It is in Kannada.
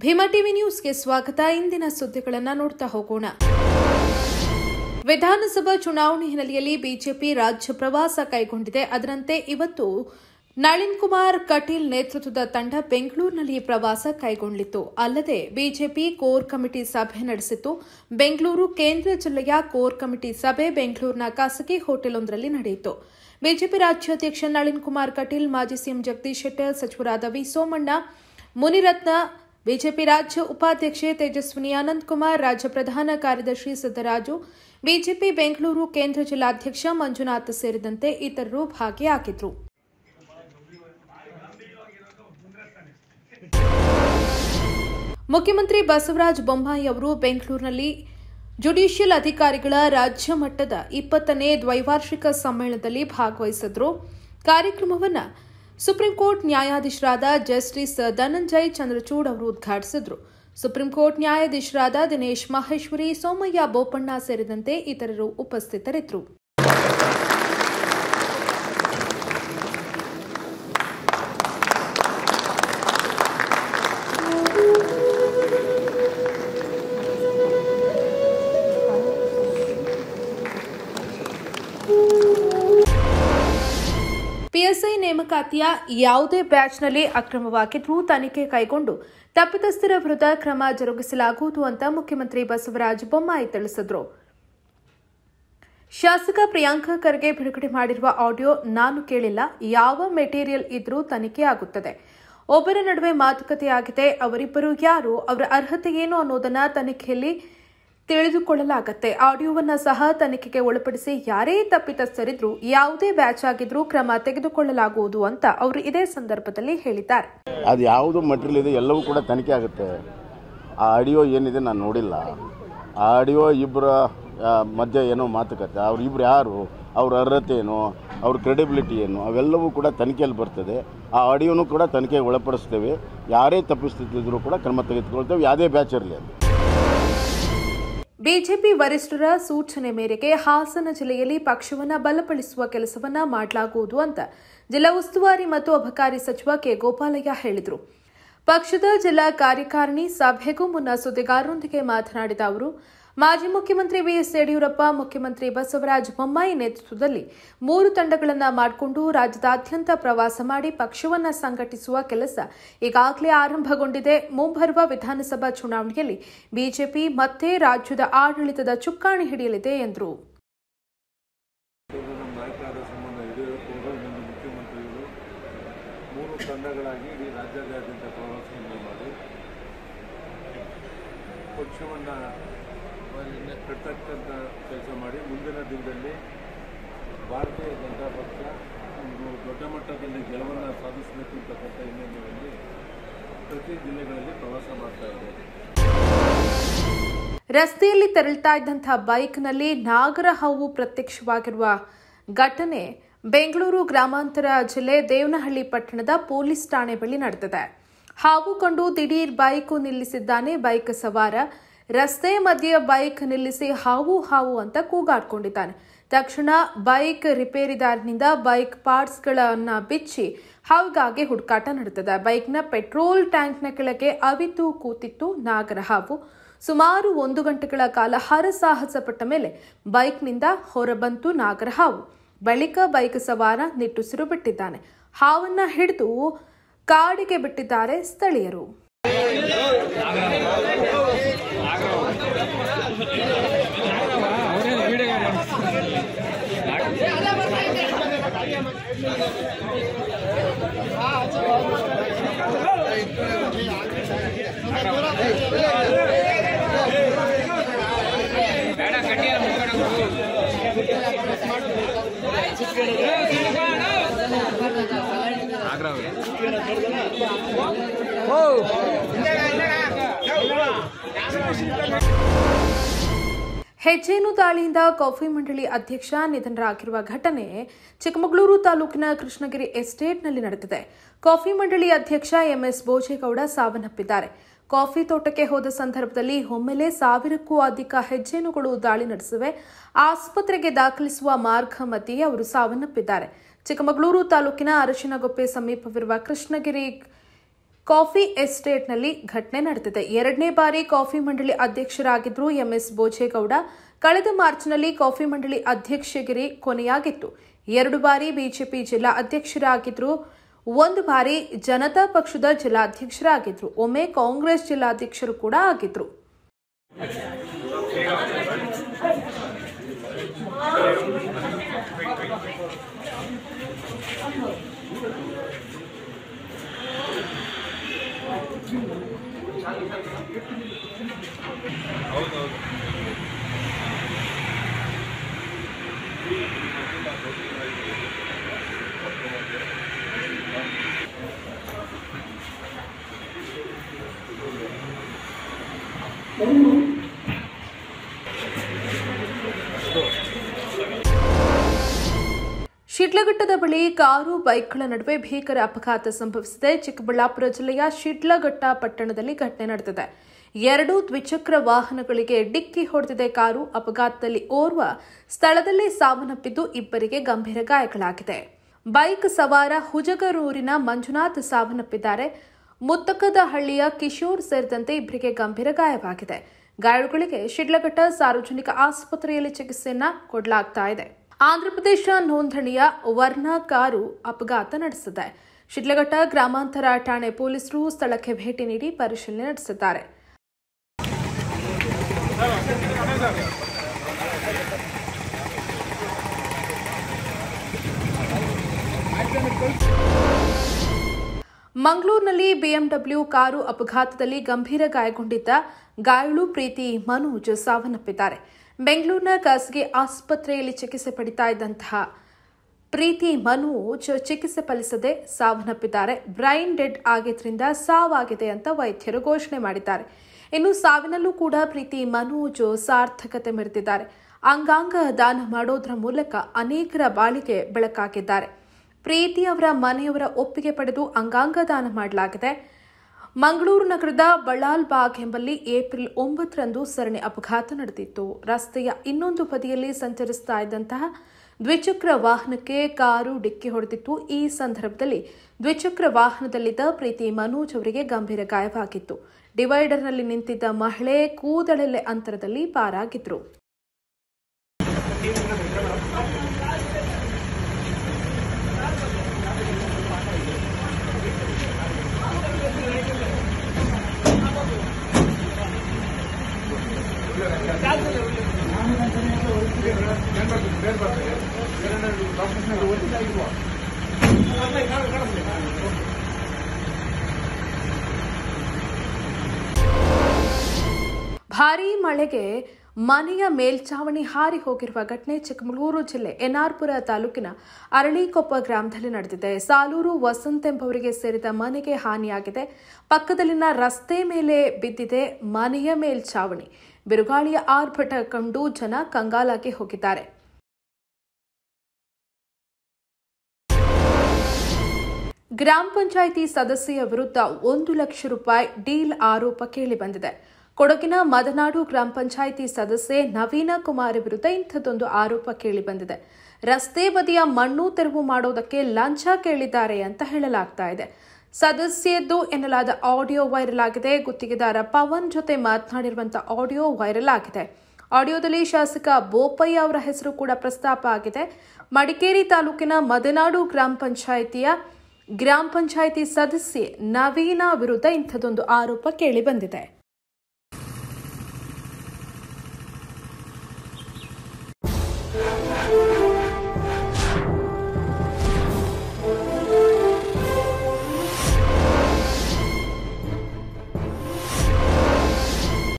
ಭೀಮಾ ಟಿವಿ ನ್ಯೂಸ್ಗೆ ಸ್ವಾಗತ ಇಂದಿನ ಸುದ್ದಿಗಳನ್ನು ನೋಡ್ತಾ ಹೋಗೋಣ ವಿಧಾನಸಭಾ ಚುನಾವಣೆ ಹಿನ್ನೆಲೆಯಲ್ಲಿ ಬಿಜೆಪಿ ರಾಜ್ಯ ಪ್ರವಾಸ ಕೈಗೊಂಡಿದೆ ಅದರಂತೆ ಇವತ್ತು ನಳಿನ್ ಕುಮಾರ್ ಕಟೀಲ್ ನೇತೃತ್ವದ ತಂಡ ಬೆಂಗಳೂರಿನಲ್ಲಿ ಪ್ರವಾಸ ಕೈಗೊಂಡಿತ್ತು ಅಲ್ಲದೆ ಬಿಜೆಪಿ ಕೋರ್ ಕಮಿಟಿ ಸಭೆ ನಡೆಸಿತ್ತು ಬೆಂಗಳೂರು ಕೇಂದ್ರ ಜಿಲ್ಲೆಯ ಕೋರ್ ಕಮಿಟಿ ಸಭೆ ಬೆಂಗಳೂರಿನ ಖಾಸಗಿ ಹೋಟೆಲ್ವೊಂದರಲ್ಲಿ ನಡೆಯಿತು ಬಿಜೆಪಿ ರಾಜ್ಯಾಧ್ಯಕ್ಷ ನಳಿನ್ ಕುಮಾರ್ ಕಟೀಲ್ ಮಾಜಿ ಸಿಎಂ ಜಗದೀಶ್ ಶೆಟ್ಟರ್ ಸಚಿವರಾದ ವಿ ಸೋಮಣ್ಣ ಮುನಿರತ್ನ ಬಿಜೆಪಿ ರಾಜ್ಯ ಉಪಾಧ್ಯಕ್ಷೆ ತೇಜಸ್ವಿನಿ ಅನಂತಕುಮಾರ್ ರಾಜ್ಯ ಪ್ರಧಾನ ಕಾರ್ಯದರ್ಶಿ ಸಿದ್ದರಾಜು ಬಿಜೆಪಿ ಬೆಂಗಳೂರು ಕೇಂದ್ರ ಜಿಲ್ಲಾಧ್ಯಕ್ಷ ಮಂಜುನಾಥ್ ಸೇರಿದಂತೆ ಇತರರು ಭಾಗಿಯಾಗಿದ್ರು ಮುಖ್ಯಮಂತ್ರಿ ಬಸವರಾಜ ಬೊಮ್ಮಾಯಿ ಅವರು ಬೆಂಗಳೂರಿನಲ್ಲಿ ಜುಡಿಷಿಯಲ್ ಅಧಿಕಾರಿಗಳ ರಾಜ್ಯ ಮಟ್ಟದ ಇಪ್ಪತ್ತನೇ ದ್ವೈವಾರ್ಷಿಕ ಸಮ್ಮೇಳನದಲ್ಲಿ ಭಾಗವಹಿಸಿದ್ರು ಕಾರ್ಯಕ್ರಮವನ್ನು ಸುಪ್ರೀಂ ಕೋರ್ಟ್ ನ್ಯಾಯಾಧೀಶರಾದ ಜಸ್ಟಿಸ್ ಧನಂಜಯ್ ಚಂದ್ರಚೂಡ್ ಅವರು ಉದ್ಘಾಟಿಸಿದ್ರು ಸುಪ್ರೀಂ ಕೋರ್ಟ್ ನ್ಯಾಯಾಧೀಶರಾದ ದಿನೇಶ್ ಮಹೇಶ್ವರಿ ಸೋಮಯ್ಯ ಬೋಪಣ್ಣ ಸೇರಿದಂತೆ ಇತರರು ಉಪಸ್ಥಿತರಿದ್ದರು ಪಿಎಸ್ಐ ನೇಮಕಾತಿಯ ಯಾವುದೇ ಬ್ಯಾಚ್ನಲ್ಲಿ ಅಕ್ರಮವಾಗಿದ್ರೂ ತನಿಖೆ ಕೈಗೊಂಡು ತಪ್ಪಿತಸ್ಥರ ವಿರುದ್ಧ ಕ್ರಮ ಜರುಗಿಸಲಾಗುವುದು ಅಂತ ಮುಖ್ಯಮಂತ್ರಿ ಬಸವರಾಜ ಬೊಮ್ಮಾಯಿ ತಿಳಿಸಿದರು ಶಾಸಕ ಪ್ರಿಯಾಂಕ ಖರ್ಗೆ ಬಿಡುಗಡೆ ಮಾಡಿರುವ ಆಡಿಯೋ ನಾನು ಕೇಳಿಲ್ಲ ಯಾವ ಮೆಟೀರಿಯಲ್ ಇದ್ರೂ ತನಿಖೆ ಆಗುತ್ತದೆ ಒಬ್ಬರ ನಡುವೆ ಮಾತುಕತೆಯಾಗಿದೆ ಅವರಿಬ್ಬರು ಯಾರು ಅವರ ಅರ್ಹತೆ ಏನು ಅನ್ನೋದನ್ನ ತನಿಖೆಯಲ್ಲಿ ತಿಳಿದುಕೊಳ್ಳಲಾಗತ್ತೆ ಆಡಿಯೋವನ್ನ ಸಹ ತನಿಖೆಗೆ ಒಳಪಡಿಸಿ ಯಾರೇ ತಪ್ಪಿತಸ್ಥರಿದ್ರು ಯಾವುದೇ ಬ್ಯಾಚ್ ಆಗಿದ್ರೂ ಕ್ರಮ ತೆಗೆದುಕೊಳ್ಳಲಾಗುವುದು ಅಂತ ಅವರು ಇದೇ ಸಂದರ್ಭದಲ್ಲಿ ಹೇಳಿದ್ದಾರೆ ಅದು ಯಾವುದು ಮಟೀರಿಯಲ್ ಇದೆ ಎಲ್ಲವೂ ಕೂಡ ತನಿಖೆ ಆಗುತ್ತೆ ಆ ಆಡಿಯೋ ಏನಿದೆ ನಾನು ನೋಡಿಲ್ಲ ಆ ಆಡಿಯೋ ಇಬ್ಬರ ಆ, ಮಧ್ಯೆ ಏನೋ ಮಾತುಕತೆ ಅವ್ರಿಬ್ರು ಯಾರು ಅವ್ರ ಅರ್ಹತೆ ಏನು ಅವ್ರ ಕ್ರೆಡಿಬಿಲಿಟಿ ಏನು ಅವೆಲ್ಲವೂ ಕೂಡ ತನಿಖೆಯಲ್ಲಿ ಬರ್ತದೆ ಆ ಆಡಿಯೋನು ಕೂಡ ತನಿಖೆಗೆ ಒಳಪಡಿಸ್ತೇವೆ ಯಾರೇ ತಪ್ಪಿಸ್ತಿದ್ರು ಕೂಡ ಕ್ರಮ ತೆಗೆದುಕೊಳ್ತೇವೆ ಯಾವುದೇ ಬ್ಯಾಚ್ ಇರಲಿ ಅದು ಬಿಜೆಪಿ ವರಿಷ್ಠರ ಸೂಚನೆ ಮೇರೆಗೆ ಹಾಸನ ಜಿಲ್ಲೆಯಲ್ಲಿ ಪಕ್ಷವನ್ನ ಬಲಪಡಿಸುವ ಕೆಲಸವನ್ನ ಮಾಡಲಾಗುವುದು ಅಂತ ಜಿಲ್ಲಾ ಉಸ್ತುವಾರಿ ಮತ್ತು ಅಬಕಾರಿ ಸಚಿವ ಕೆ ಗೋಪಾಲಯ್ಯ ಹೇಳಿದರು ಪಕ್ಷದ ಜಿಲ್ಲಾ ಕಾರ್ಯಕಾರಿಣಿ ಸಭೆಗೂ ಮುನ್ನ ಸುದ್ದಿಗಾರರೊಂದಿಗೆ ಮಾತನಾಡಿದ ಅವರು ಮಾಜಿ ಮುಖ್ಯಮಂತ್ರಿ ಬಿಎಸ್ ಯಡಿಯೂರಪ್ಪ ಮುಖ್ಯಮಂತ್ರಿ ಬಸವರಾಜ ಬೊಮ್ಮಾಯಿ ನೇತೃತ್ವದಲ್ಲಿ ಮೂರು ತಂಡಗಳನ್ನು ಮಾಡಿಕೊಂಡು ರಾಜ್ಯದಾದ್ಯಂತ ಪ್ರವಾಸ ಮಾಡಿ ಪಕ್ಷವನ್ನ ಸಂಘಟಿಸುವ ಕೆಲಸ ಈಗಾಗಲೇ ಆರಂಭಗೊಂಡಿದೆ ಮುಂಬರುವ ವಿಧಾನಸಭಾ ಚುನಾವಣೆಯಲ್ಲಿ ಬಿಜೆಪಿ ಮತ್ತೆ ರಾಜ್ಯದ ಆಡಳಿತದ ಚುಕ್ಕಾಣಿ ಹಿಡಿಯಲಿದೆ ಎಂದರು ನಮ್ಮ ನಾಯಕರಾದ ಸಂಬಂಧ ಯಡಿಯೂರಪ್ಪವರು ನಮ್ಮ ಮುಖ್ಯಮಂತ್ರಿಗಳು ಮೂರು ತಂಡಗಳಾಗಿ ಇಡೀ ರಾಜ್ಯಾದ್ಯಂತ ಪ್ರವಾಸವನ್ನು ಮಾಡಿ ಪಕ್ಷವನ್ನು ಕಟ್ಟತಕ್ಕಂಥ ಕೆಲಸ ಮಾಡಿ ಮುಂದಿನ ದಿನದಲ್ಲಿ ಭಾರತೀಯ ಜನತಾ ಪಕ್ಷ ಒಂದು ದೊಡ್ಡ ಮಟ್ಟದಲ್ಲಿ ಗೆಲುವನ್ನು ಸಾಧಿಸಬೇಕು ಅಂತಕ್ಕಂಥ ಹಿನ್ನೆಲೆಯಲ್ಲಿ ಪ್ರತಿ ಜಿಲ್ಲೆಗಳಲ್ಲಿ ಪ್ರವಾಸ ಮಾಡ್ತಾ ಇದೆ ರಸ್ತೆಯಲ್ಲಿ ತೆರಳುತ್ತಾ ಇದ್ದಂತಹ ಬೈಕ್ನಲ್ಲಿ ನಾಗರಹಾವು ಪ್ರತ್ಯಕ್ಷವಾಗಿರುವ ಘಟನೆ ಬೆಂಗಳೂರು ಗ್ರಾಮಾಂತರ ಜಿಲ್ಲೆ ದೇವನಹಳ್ಳಿ ಪಟ್ಟಣದ ಪೊಲೀಸ್ ಠಾಣೆ ಬಳಿ ನಡೆದಿದೆ ಹಾವು ಕಂಡು ದಿಢೀರ್ ಬೈಕ್ ನಿಲ್ಲಿಸಿದ್ದಾನೆ ಬೈಕ್ ಸವಾರ ರಸ್ತೆ ಮಧ್ಯೆ ಬೈಕ್ ನಿಲ್ಲಿಸಿ ಹಾವು ಹಾವು ಅಂತ ಕೂಗಾಡ್ಕೊಂಡಿದ್ದಾನೆ ತಕ್ಷಣ ಬೈಕ್ ರಿಪೇರಿದಾರನಿಂದ ಬೈಕ್ ಪಾರ್ಟ್ಸ್ಗಳನ್ನ ಬಿಚ್ಚಿ ಹಾವಿಗಾಗಿ ಹುಡುಕಾಟ ನಡೆದಿದೆ ಬೈಕ್ನ ಪೆಟ್ರೋಲ್ ಟ್ಯಾಂಕ್ನ ಕೆಳಗೆ ಅವಿತು ಕೂತಿತ್ತು ನಾಗರಹಾವು ಸುಮಾರು ಒಂದು ಗಂಟೆಗಳ ಕಾಲ ಹರಸಾಹಸ ಪಟ್ಟ ಮೇಲೆ ಬೈಕ್ನಿಂದ ಹೊರಬಂತು ನಾಗರಹಾವು ಬಳಿಕ ಬೈಕ್ ಸವಾರ ನಿಟ್ಟುಸಿರು ಬಿಟ್ಟಿದ್ದಾನೆ ಹಾವನ್ನ ಹಿಡಿದು ಕಾಡಿಗೆ ಬಿಟ್ಟಿದ್ದಾರೆ ಸ್ಥಳೀಯರು ಹೆಜ್ಜೇನು ದಾಳಿಯಿಂದ ಕಾಫಿ ಮಂಡಳಿ ಅಧ್ಯಕ್ಷ ನಿಧನರಾಗಿರುವ ಘಟನೆ ಚಿಕ್ಕಮಗಳೂರು ತಾಲೂಕಿನ ಕೃಷ್ಣಗಿರಿ ಎಸ್ಟೇಟ್ನಲ್ಲಿ ನಡೆದಿದೆ ಕಾಫಿ ಮಂಡಳಿ ಅಧ್ಯಕ್ಷ ಎಂಎಸ್ ಬೋಜೇಗೌಡ ಸಾವನ್ನಪ್ಪಿದ್ದಾರೆ ಕಾಫಿ ತೋಟಕ್ಕೆ ಹೋದ ಸಂದರ್ಭದಲ್ಲಿ ಒಮ್ಮೆಲೆ ಸಾವಿರಕ್ಕೂ ಅಧಿಕ ಹೆಜ್ಜೇನುಗಳು ದಾಳಿ ನಡೆಸಿವೆ ಆಸ್ಪತ್ರೆಗೆ ದಾಖಲಿಸುವ ಮಾರ್ಗ ಮಧ್ಯೆಯೇ ಅವರು ಸಾವನ್ನಪ್ಪಿದ್ದಾರೆ ಚಿಕ್ಕಮಗಳೂರು ತಾಲೂಕಿನ ಅರಶಿನಗೊಪ್ಪೆ ಸಮೀಪವಿರುವ ಕೃಷ್ಣಗಿರಿ ಕಾಫಿ ಎಸ್ಟೇಟ್ನಲ್ಲಿ ಘಟನೆ ನಡೆದಿದೆ ಎರಡನೇ ಬಾರಿ ಕಾಫಿ ಮಂಡಳಿ ಅಧ್ಯಕ್ಷರಾಗಿದ್ರು ಎಂಎಸ್ ಬೋಜೇಗೌಡ ಕಳೆದ ಮಾರ್ಚ್ನಲ್ಲಿ ಕಾಫಿ ಮಂಡಳಿ ಅಧ್ಯಕ್ಷಗಿರಿ ಕೊನೆಯಾಗಿತ್ತು ಎರಡು ಬಾರಿ ಬಿಜೆಪಿ ಜಿಲ್ಲಾ ಅಧ್ಯಕ್ಷರಾಗಿದ್ರು ಒಂದು ಬಾರಿ ಜನತಾ ಪಕ್ಷದ ಜಿಲ್ಲಾಧ್ಯಕ್ಷರಾಗಿದ್ರು ಒಮ್ಮೆ ಕಾಂಗ್ರೆಸ್ ಜಿಲ್ಲಾಧ್ಯಕ್ಷರು ಕೂಡ ಆಗಿದ್ರು ಶಿಡ್ಲಘಟ್ಟದ ಬಳಿ ಕಾರು ಬೈಕ್ಗಳ ನಡುವೆ ಭೀಕರ ಅಪಘಾತ ಸಂಭವಿಸಿದೆ ಚಿಕ್ಕಬಳ್ಳಾಪುರ ಜಿಲ್ಲೆಯ ಶಿಡ್ಲಘಟ್ಟ ಪಟ್ಟಣದಲ್ಲಿ ಘಟನೆ ನಡೆದಿದೆ ಎರಡು ದ್ವಿಚಕ್ರ ವಾಹನಗಳಿಗೆ ಡಿಕ್ಕಿ ಹೊಡೆದಿದೆ ಕಾರು ಅಪಘಾತದಲ್ಲಿ ಓರ್ವ ಸ್ಥಳದಲ್ಲೇ ಸಾವನ್ನಪ್ಪಿದ್ದು ಇಬ್ಬರಿಗೆ ಗಂಭೀರ ಗಾಯಗಳಾಗಿದೆ ಬೈಕ್ ಸವಾರ ಹುಜಗರೂರಿನ ಮಂಜುನಾಥ್ ಸಾವನ್ನಪ್ಪಿದ್ದಾರೆ ಮುತ್ತಕದಹಳ್ಳಿಯ ಕಿಶೋರ್ ಸೇರಿದಂತೆ ಇಬ್ಬರಿಗೆ ಗಂಭೀರ ಗಾಯವಾಗಿದೆ ಗಾಯಾಳುಗಳಿಗೆ ಶಿಡ್ಲಘಟ್ಟ ಸಾರ್ವಜನಿಕ ಆಸ್ಪತ್ರೆಯಲ್ಲಿ ಚಿಕಿತ್ಸೆಯನ್ನ ಕೊಡಲಾಗ್ತಾ ಇದೆ ಆಂಧ್ರಪ್ರದೇಶ ನೋಂದಣಿಯ ವರ್ಣಾ ಕಾರು ಅಪಘಾತ ನಡೆಸಿದೆ ಶಿಡ್ಲಘಟ್ಟ ಗ್ರಾಮಾಂತರ ಠಾಣೆ ಪೊಲೀಸರು ಸ್ಥಳಕ್ಕೆ ಭೇಟಿ ನೀಡಿ ಪರಿಶೀಲನೆ ನಡೆಸಿದ್ದಾರೆ ಮಂಗಳೂರಿನಲ್ಲಿ ಬಿಎಂಡಬ್ಲ್ಯೂ ಕಾರು ಅಪಘಾತದಲ್ಲಿ ಗಂಭೀರ ಗಾಯಗೊಂಡಿದ್ದ ಗಾಯಾಳು ಪ್ರೀತಿ ಮನೋಜ್ ಸಾವನ್ನಪ್ಪಿದ್ದಾರೆ ಬೆಂಗಳೂರಿನ ಖಾಸಗಿ ಆಸ್ಪತ್ರೆಯಲ್ಲಿ ಚಿಕಿತ್ಸೆ ಪಡಿತಾ ಇದ್ದಂತಹ ಪ್ರೀತಿ ಮನೋಜ್ ಚಿಕಿತ್ಸೆ ಫಲಿಸದೆ ಸಾವನ್ನಪ್ಪಿದ್ದಾರೆ ಬ್ರೈನ್ ಡೆಡ್ ಆಗಿದ್ರಿಂದ ಸಾವಾಗಿದೆ ಅಂತ ವೈದ್ಯರು ಘೋಷಣೆ ಮಾಡಿದ್ದಾರೆ ಇನ್ನು ಸಾವಿನಲ್ಲೂ ಕೂಡ ಪ್ರೀತಿ ಮನೋಜ್ ಸಾರ್ಥಕತೆ ಮೆರೆದಿದ್ದಾರೆ ಅಂಗಾಂಗ ದಾನ ಮಾಡೋದ್ರ ಮೂಲಕ ಅನೇಕರ ಬಾಳಿಗೆ ಬೆಳಕಾಗಿದ್ದಾರೆ ಪ್ರೀತಿ ಅವರ ಮನೆಯವರ ಒಪ್ಪಿಗೆ ಪಡೆದು ಅಂಗಾಂಗ ದಾನ ಮಾಡಲಾಗಿದೆ ಮಂಗಳೂರು ನಗರದ ಬಳ್ಳಾಲ್ ಬಾಗ್ ಎಂಬಲ್ಲಿ ಏಪ್ರಿಲ್ ಒಂಬತ್ತರಂದು ಸರಣಿ ಅಪಘಾತ ನಡೆದಿತ್ತು ರಸ್ತೆಯ ಇನ್ನೊಂದು ಬದಿಯಲ್ಲಿ ಸಂಚರಿಸ್ತಾ ಇದ್ದಂತಹ ದ್ವಿಚಕ್ರ ವಾಹನಕ್ಕೆ ಕಾರು ಡಿಕ್ಕಿ ಹೊಡೆದಿತ್ತು ಈ ಸಂದರ್ಭದಲ್ಲಿ ದ್ವಿಚಕ್ರ ವಾಹನದಲ್ಲಿದ್ದ ಪ್ರೀತಿ ಮನೋಜ್ ಅವರಿಗೆ ಗಂಭೀರ ಗಾಯವಾಗಿತ್ತು ಡಿವೈಡರ್ನಲ್ಲಿ ನಿಂತಿದ್ದ ಮಹಿಳೆ ಕೂದಲೆಲೆ ಅಂತರದಲ್ಲಿ ಪಾರಾಗಿದ್ರು ಭಾರೀ ಮಳೆಗೆ ಮನೆಯ ಮೇಲ್ಚಾವಣಿ ಹಾರಿ ಹೋಗಿರುವ ಘಟನೆ ಚಿಕ್ಕಮಗಳೂರು ಜಿಲ್ಲೆ ಎನ್ಆರ್ಪುರ ತಾಲೂಕಿನ ಅರಳಿಕೊಪ್ಪ ಗ್ರಾಮದಲ್ಲಿ ನಡೆದಿದೆ ಸಾಲೂರು ವಸಂತ್ ಎಂಬವರಿಗೆ ಸೇರಿದ ಮನೆಗೆ ಹಾನಿಯಾಗಿದೆ ಪಕ್ಕದಲ್ಲಿನ ರಸ್ತೆ ಮೇಲೆ ಬಿದ್ದಿದೆ ಮನೆಯ ಮೇಲ್ಚಾವಣಿ ಬಿರುಗಾಳಿಯ ಆರ್ಭಟ ಕಂಡು ಜನ ಕಂಗಾಲಾಗಿ ಹೋಗಿದ್ದಾರೆ ಗ್ರಾಮ ಪಂಚಾಯಿತಿ ಸದಸ್ಯೆಯ ವಿರುದ್ಧ ಒಂದು ಲಕ್ಷ ರೂಪಾಯಿ ಡೀಲ್ ಆರೋಪ ಕೇಳಿಬಂದಿದೆ ಕೊಡಗಿನ ಮದನಾಡು ಗ್ರಾಮ ಪಂಚಾಯಿತಿ ಸದಸ್ಯೆ ನವೀನ ಕುಮಾರ್ ವಿರುದ್ಧ ಇಂಥದ್ದೊಂದು ಆರೋಪ ಕೇಳಿಬಂದಿದೆ ರಸ್ತೆ ಬದಿಯ ಮಣ್ಣು ತೆರವು ಮಾಡೋದಕ್ಕೆ ಲಂಚ ಕೇಳಿದ್ದಾರೆ ಅಂತ ಹೇಳಲಾಗ್ತಾ ಇದೆ ಸದಸ್ಯದ್ದು ಎನ್ನಲಾದ ಆಡಿಯೋ ವೈರಲ್ ಆಗಿದೆ ಗುತ್ತಿಗೆದಾರ ಪವನ್ ಜೊತೆ ಮಾತನಾಡಿರುವಂತಹ ಆಡಿಯೋ ವೈರಲ್ ಆಗಿದೆ ಆಡಿಯೋದಲ್ಲಿ ಶಾಸಕ ಬೋಪಯ್ಯ ಅವರ ಹೆಸರು ಕೂಡ ಪ್ರಸ್ತಾಪ ಆಗಿದೆ ಮಡಿಕೇರಿ ತಾಲೂಕಿನ ಮದನಾಡು ಗ್ರಾಮ ಪಂಚಾಯಿತಿಯ ಗ್ರಾಮ ಪಂಚಾಯಿತಿ ಸದಸ್ಯೆ ನವೀನಾ ವಿರುದ್ಧ ಇಂಥದ್ದೊಂದು ಆರೋಪ ಕೇಳಿಬಂದಿದೆ